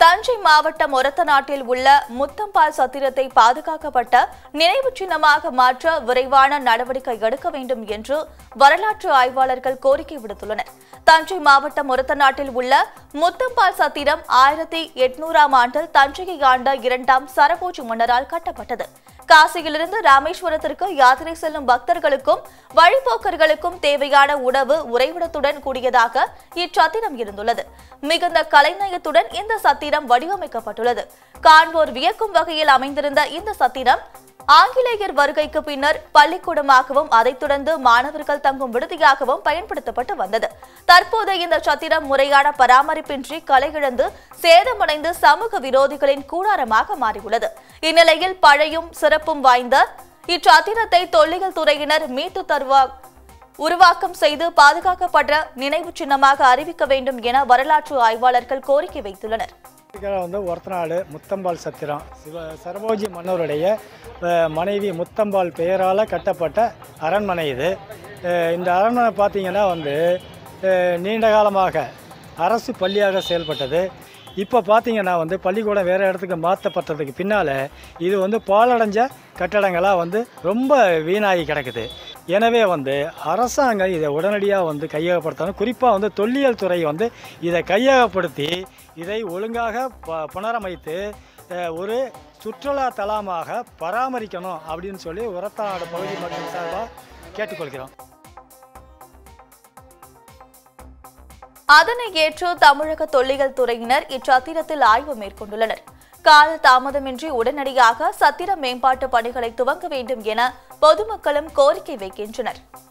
தஞ்சை மாவட்டம் ஒரத்தநாட்டில் உள்ள முத்தம்பால் சத்திரத்தை பாதுகாக்கப்பட்ட நினைவு சின்னமாக மாற்ற விரைவான நடவடிக்கை எடுக்க வேண்டும் என்று வரலாற்று ஆய்வாளர்கள் கோரிக்கை விடுத்துள்ளனர் தஞ்சை மாவட்டம் ஒரத்தநாட்டில் உள்ள முத்தம்பால் சத்திரம் ஆயிரத்தி எட்நூறாம் ஆண்டில் தஞ்சையை ஆண்ட இரண்டாம் சரபோஜி மன்னரால் கட்டப்பட்டது காசியிலிருந்து ராமேஸ்வரத்திற்கு யாத்திரை செல்லும் பக்தர்களுக்கும் வழிபோக்கர்களுக்கும் தேவையான உணவு உறைவிடத்துடன் கூடியதாக இச்சத்திரம் இருந்துள்ளது மிகுந்த கலைநயத்துடன் இந்த சத்திரம் வடிவமைக்கப்பட்டுள்ளது காண்போர் வியக்கும் வகையில் அமைந்திருந்த இந்த சத்திரம் ஆங்கிலேயர் வருகைக்கு பின்னர் பள்ளிக்கூடமாகவும் அதைத் தொடர்ந்து மாணவர்கள் தங்கும் விடுதியாகவும் பயன்படுத்தப்பட்டு வந்தது தற்போது இந்த சத்திரம் முறையான பராமரிப்பின்றி கலையிழந்து சேதமடைந்து சமூக விரோதிகளின் கூடாரமாக மாறியுள்ளது இந்நிலையில் பழையும் சிறப்பும் வாய்ந்த இச்சத்திரத்தை தொல்லியல் துறையினர் மீட்டு தருவா உருவாக்கம் செய்து பாதுகாக்கப்பட்ட நினைவு சின்னமாக அறிவிக்க வேண்டும் என வரலாற்று ஆய்வாளர்கள் கோரிக்கை வைத்துள்ளனர் இருக்கிற வந்து ஒரத்தநாடு முத்தம்பால் சத்திரம் சிவ சரபோஜி மன்னருடைய அஹ், மனைவி முத்தம்பால் பெயரால் கட்டப்பட்ட அரண்மனை இது அஹ், இந்த அரண்மனை பார்த்தீங்கன்னா வந்து அஹ், நீண்ட காலமாக அரசு பள்ளியாக செயல்பட்டது இப்போ பார்த்தீங்கன்னா வந்து பள்ளிக்கூடம் வேறு இடத்துக்கு மாற்றப்பட்டதுக்கு பின்னால் இது வந்து பாழடைஞ்ச கட்டடங்களாக வந்து ரொம்ப வீணாகி கிடக்குது எனவே வந்து அரசாங்கம் இதை உடனடியாக வந்து கையகப்படுத்தணும் குறிப்பாக வந்து தொல்லியல் துறை வந்து இதை கையகப்படுத்தி இதை ஒழுங்காக ப- புனரமைத்து அஹ், ஒரு சுற்றுலா தலமாக பராமரிக்கணும் அப்படின்னு சொல்லி உரத்தாடு பகுதி மக்கள் சார்பாக கேட்டுக்கொள்கிறோம் அதனை ஏற்று தமிழக தொல்லியல் துறையினர் இச்சத்திரத்தில் ஆய்வு மேற்கொண்டுள்ளனர் கால தாமதமின்றி உடனடியாக சத்திர மேம்பாட்டு பணிகளை துவங்க வேண்டும் என பொதுமக்களும் கோரிக்கை வைக்கின்றனர்